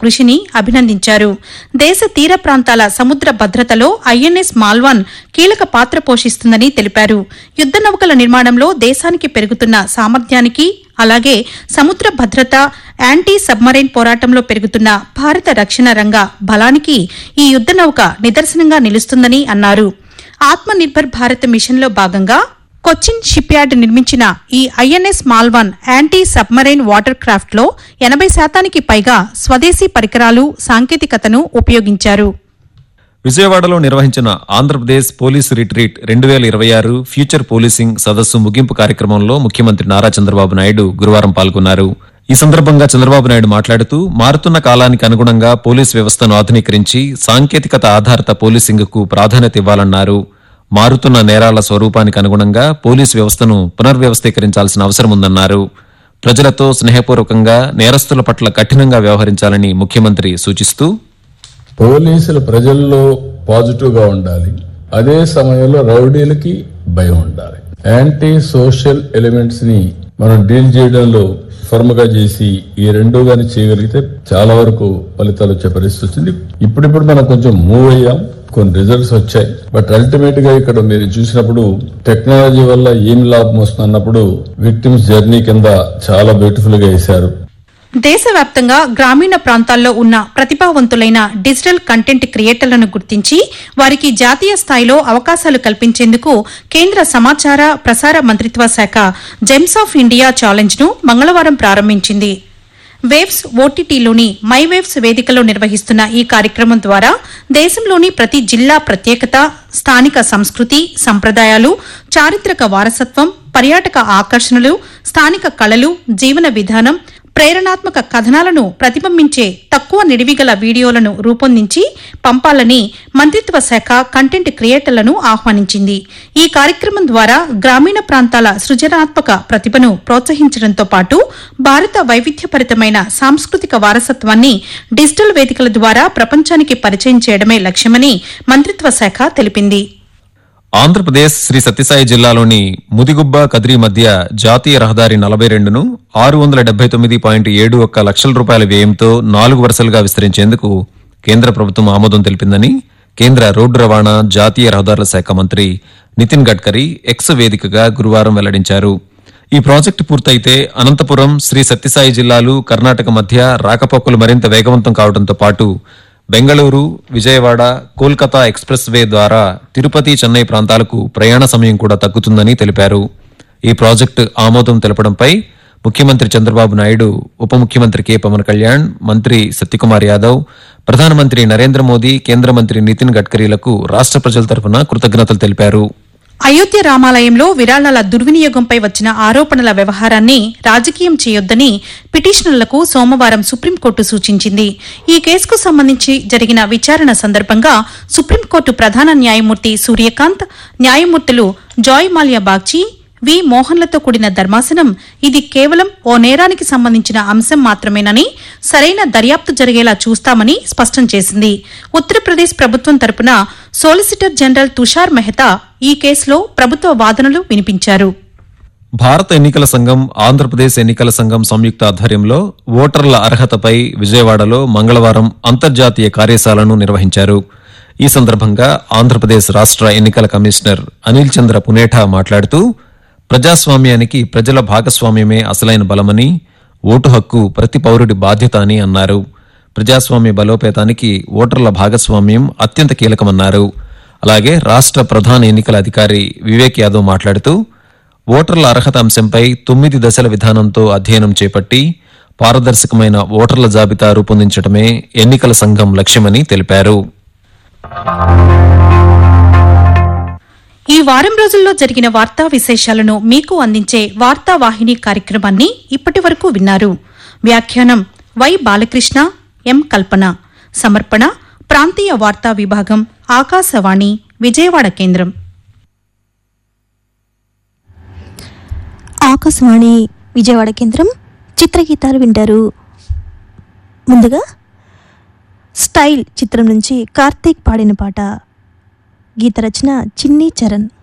కృషిని అభినందించారు దేశ తీర ప్రాంతాల సముద్ర భద్రతలో ఐఎన్ఎస్ మాల్వాన్ కీలక పాత్ర పోషిస్తుందని తెలిపారు యుద్ద నౌకల నిర్మాణంలో దేశానికి పెరుగుతున్న సామర్థ్యానికి అలాగే సముద్ర భద్రత యాంటీ సబ్మరైన్ పోరాటంలో పెరుగుతున్న భారత రక్షణ రంగ బలానికి ఈ యుద్ద నౌక నిదర్శనంగా నిలుస్తుందని అన్నారు ఆత్మ నిర్భర్ భారత్ మిషన్లో భాగంగా కొచ్చిన్ షిప్ యార్డ్ నిర్మించిన ఈ INS Malvan anti submarine watercraft లో ఎనబై శాతానికి పైగా స్వదేశీ పరికరాలు సాంకేతికతను ఉపయోగించారు విజయవాడలో నిర్వహించిన ఆంధ్రప్రదేశ్ పోలీసు రిట్రీట్ రెండు వేల ఇరవై ఆరు ఫ్యూచర్ పోలీసింగ్ సదస్సు ముగింపు కార్యక్రమంలో ముఖ్యమంత్రి నారా చంద్రబాబు నాయుడు గురువారం పాల్గొన్నారు ఈ సందర్భంగా చంద్రబాబు నాయుడు మాట్లాడుతూ మారుతున్న కాలానికి అనుగుణంగా పోలీస్ వ్యవస్థను ఆధునీకరించి సాంకేతికత ఆధారిత పోలీసింగ్ కు ప్రాధాన్యత ఇవ్వాలన్నారు మారుతున్న నేరాల స్వరూపానికి అనుగుణంగా పోలీస్ వ్యవస్థను పునర్వ్యవస్థీకరించాల్సిన అవసరం ఉందన్నారు ప్రజలతో స్నేహపూర్వకంగా నేరస్తుల పట్ల కఠినంగా వ్యవహరించాలని ముఖ్యమంత్రి సూచిస్తూ పోలీసులు ప్రజల్లో పాజిటివ్ గా ఉండాలి అదే సమయంలో రౌడీలకి భయం ఉండాలి యాంటీ సోషల్ ఎలిమెంట్స్ ని మనం డీల్ చేయడంలో ఫర్మ్ గా చేసి ఈ రెండు గాని చేయగలిగితే చాలా వరకు ఫలితాలు వచ్చే పరిస్థితి వచ్చింది ఇప్పుడిప్పుడు మనం కొంచెం మూవ్ అయ్యాం కొన్ని రిజల్ట్స్ వచ్చాయి బట్ అల్టిమేట్ గా ఇక్కడ మీరు చూసినప్పుడు టెక్నాలజీ వల్ల ఏం లాభం వస్తుంది అన్నప్పుడు విక్టిమ్స్ జర్నీ కింద చాలా బ్యూటిఫుల్ గా వేశారు దేశవ్యాప్తంగా గ్రామీణ ప్రాంతాల్లో ఉన్న ప్రతిభావంతులైన డిజిటల్ కంటెంట్ క్రియేటర్లను గుర్తించి వారికి జాతీయ స్థాయిలో అవకాశాలు కల్పించేందుకు కేంద్ర సమాచార ప్రసార మంత్రిత్వ శాఖ జెమ్స్ ఆఫ్ ఇండియా ఛాలెంజ్ ను మంగళవారం ప్రారంభించింది వేవ్స్ ఓటీటీలోని మై వేవ్స్ వేదికలో నిర్వహిస్తున్న ఈ కార్యక్రమం ద్వారా దేశంలోని ప్రతి జిల్లా ప్రత్యేకత స్థానిక సంస్కృతి సంప్రదాయాలు చారిత్రక వారసత్వం పర్యాటక ఆకర్షణలు స్థానిక కళలు జీవన విధానం ప్రేరణాత్మక కథనాలను ప్రతిబింబించే తక్కువ నిడివిగల వీడియోలను రూపొందించి పంపాలని మంత్రిత్వ శాఖ కంటెంట్ క్రియేటర్లను ఆహ్వానించింది ఈ కార్యక్రమం ద్వారా గ్రామీణ ప్రాంతాల సృజనాత్మక ప్రతిభను ప్రోత్సహించడంతో పాటు భారత వైవిధ్యభరితమైన సాంస్కృతిక వారసత్వాన్ని డిజిటల్ వేదికల ద్వారా ప్రపంచానికి పరిచయం చేయడమే లక్ష్యమని మంత్రిత్వ శాఖ తెలిపింది ఆంధ్రప్రదేశ్ శ్రీ సత్యసాయి జిల్లాలోని ముదిగుబ్బ కదిరి మధ్య జాతీయ రహదారి నలభై రెండును ఆరు వందల డెబ్బై తొమ్మిది పాయింట్ ఏడు ఒక్క లక్షల రూపాయల వ్యయంతో నాలుగు వరుసలుగా విస్తరించేందుకు కేంద్ర ప్రభుత్వం ఆమోదం తెలిపిందని కేంద్ర రోడ్డు రవాణా జాతీయ రహదారుల శాఖ మంత్రి నితిన్ గడ్కరీ ఎక్స్ వేదికగా గురువారం వెల్లడించారు ఈ ప్రాజెక్టు పూర్తయితే అనంతపురం శ్రీ సత్యసాయి జిల్లాలు కర్ణాటక మధ్య రాకపోకలు మరింత వేగవంతం కావడంతో పాటు బెంగళూరు విజయవాడ కోల్కతా ఎక్స్ప్రెస్ వే ద్వారా తిరుపతి చెన్నై ప్రాంతాలకు ప్రయాణ సమయం కూడా తగ్గుతుందని తెలిపారు ఈ ప్రాజెక్టు ఆమోదం తెలపడంపై ముఖ్యమంత్రి చంద్రబాబు నాయుడు ఉప ముఖ్యమంత్రి కె పవన్ కళ్యాణ్ మంత్రి సత్యకుమార్ యాదవ్ ప్రధానమంత్రి నరేంద్ర మోదీ కేంద్ర మంత్రి నితిన్ గడ్కరీలకు రాష్ట్ర ప్రజల తరఫున కృతజ్ఞతలు తెలిపారు అయోధ్య రామాలయంలో విరాళాల దుర్వినియోగంపై వచ్చిన ఆరోపణల వ్యవహారాన్ని రాజకీయం చేయొద్దని పిటిషనర్లకు సోమవారం సుప్రీంకోర్టు సూచించింది ఈ కేసుకు సంబంధించి జరిగిన విచారణ సందర్భంగా సుప్రీంకోర్టు ప్రధాన న్యాయమూర్తి సూర్యకాంత్ న్యాయమూర్తులు జాయ్ మాల్యా బాగ్చి వి మోహన్లతో కూడిన ధర్మాసనం ఇది కేవలం ఓ నేరానికి సంబంధించిన అంశం మాత్రమేనని సరైన దర్యాప్తు జరిగేలా చూస్తామని స్పష్టం చేసింది ఉత్తరప్రదేశ్ ప్రభుత్వం తరపున సోలిసిటర్ జనరల్ తుషార్ మెహతా ఈ కేసులో ప్రభుత్వ వాదనలు వినిపించారు భారత ఎన్నికల సంఘం ఆంధ్రప్రదేశ్ ఎన్నికల సంఘం సంయుక్త ఆధ్వర్యంలో ఓటర్ల అర్హతపై విజయవాడలో మంగళవారం అంతర్జాతీయ కార్యశాలను నిర్వహించారు ఈ సందర్భంగా ఆంధ్రప్రదేశ్ రాష్ట్ర ఎన్నికల కమిషనర్ అనిల్ చంద్ర పునేఠా మాట్లాడుతూ ప్రజాస్వామ్యానికి ప్రజల భాగస్వామ్యమే అసలైన బలమని ఓటు హక్కు ప్రతి పౌరుడి బాధ్యత అని అన్నారు ప్రజాస్వామ్య బలోపేతానికి ఓటర్ల భాగస్వామ్యం అత్యంత కీలకమన్నారు అలాగే రాష్ట్ర ప్రధాన ఎన్నికల అధికారి వివేక్ యాదవ్ మాట్లాడుతూ ఓటర్ల అర్హత అంశంపై తొమ్మిది దశల విధానంతో అధ్యయనం చేపట్టి పారదర్శకమైన ఓటర్ల జాబితా రూపొందించడమే ఎన్నికల సంఘం లక్ష్యమని తెలిపారు ఈ వారం రోజుల్లో జరిగిన వార్తా విశేషాలను మీకు అందించే వార్తా వాహిని కార్యక్రమాన్ని ఇప్పటి వరకు విన్నారు వ్యాఖ్యానం వై బాలకృష్ణ ఎం కల్పన సమర్పణ ప్రాంతీయ వార్తా విభాగం ఆకాశవాణి విజయవాడ కేంద్రం ఆకాశవాణి విజయవాడ కేంద్రం చిత్రగీతాలు వింటారు ముందుగా స్టైల్ చిత్రం నుంచి కార్తీక్ పాడిన పాట గీత రచన చిన్ని చరణ్